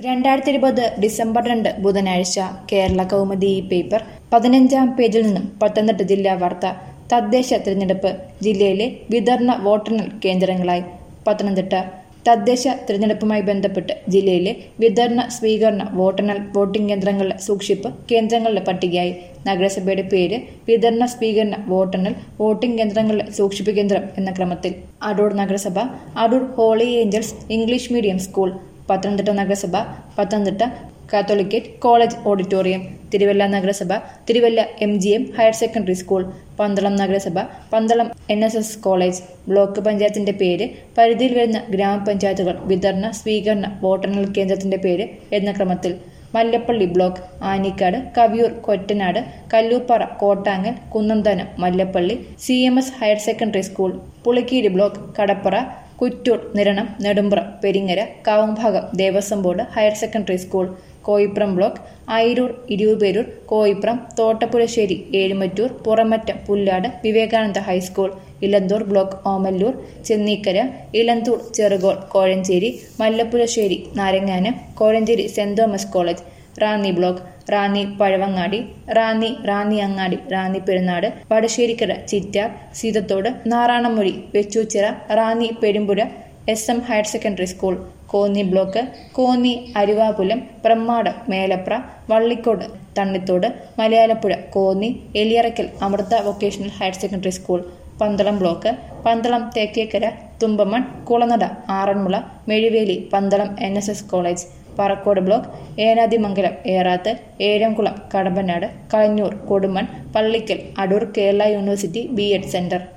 രണ്ടായിരത്തി ഇരുപത് ഡിസംബർ രണ്ട് ബുധനാഴ്ച കേരള കൗമുദി ഈ പേപ്പർ പതിനഞ്ചാം പേജിൽ നിന്നും പത്തനംതിട്ട ജില്ലാ വാർത്ത തദ്ദേശ തിരഞ്ഞെടുപ്പ് ജില്ലയിലെ വിതരണ വോട്ടെണ്ണൽ കേന്ദ്രങ്ങളായി പത്തനംതിട്ട തദ്ദേശ തിരഞ്ഞെടുപ്പുമായി ബന്ധപ്പെട്ട് ജില്ലയിലെ വിതരണ സ്വീകരണ വോട്ടെണ്ണൽ വോട്ടിംഗ് കേന്ദ്രങ്ങളുടെ സൂക്ഷിപ്പ് കേന്ദ്രങ്ങളുടെ പട്ടികയായി നഗരസഭയുടെ പേര് വിതരണ സ്വീകരണ വോട്ടെണ്ണൽ വോട്ടിംഗ് കേന്ദ്രങ്ങളുടെ സൂക്ഷിപ്പ് കേന്ദ്രം എന്ന ക്രമത്തിൽ അടൂർ നഗരസഭ Adoor holy angels English medium school Pathanamthitta നഗരസഭ Pathanamthitta catholicate college auditorium Thiruvalla നഗരസഭ Thiruvalla M G M higher secondary school Pandalam നഗരസഭ Pandalam N S S college block പഞ്ചായത്തിന്റെ പേര് പരിധിയിൽ വരുന്ന ഗ്രാമപഞ്ചായത്തുകൾ വിതരണ സ്വീകരണ വോട്ടെണ്ണൽ കേന്ദ്രത്തിന്റെ പേര് എന്ന ക്രമത്തിൽ Mallappally block Anicad Kaviyoor Kottanad Kallooppara Kottangal Kunnanthanam Mallappally C M S higher secondary school Pulikeezhu block Kadapra Kuttoor Niranam Nedumpram Peringara Kavumbhagam Devaswom board higher secondary school Koipram block Ayroor Iruperoor Koipram Thottappuzhassery Ezhumattoor Puramattam Pullad Vivekananda high school Elanthoor block Omallur Chenneerkara Elanthoor Cherukole Kozhencherry Mallappuzhassery Naranganam Kozhencherry സെന്റ് Thomas college Ranni block Ranni Pazhavangadi Ranni Ranni Angadi Ranni Perunad Vadasserikkara Chittar Seethathodu Naranammoozhi Vechoochira Ranni Perumpura S M higher secondary school Konni block Konni Aruvappulam Pramadom Mylapra Vallicode Thannithodu Malayalapuzha Konni Eliyarakkal Amrita vocational higher secondary school Pandalam block Pandalam Thekkekara Thumpamon Kulanada Aranmula Mezhuveli Pandalam N S S college Parakode block Enadimangalam Erathu Ezhamkulam Kadampanad Kalanjoor Kodumon Pallickal Adoor Kerala university B Ed centre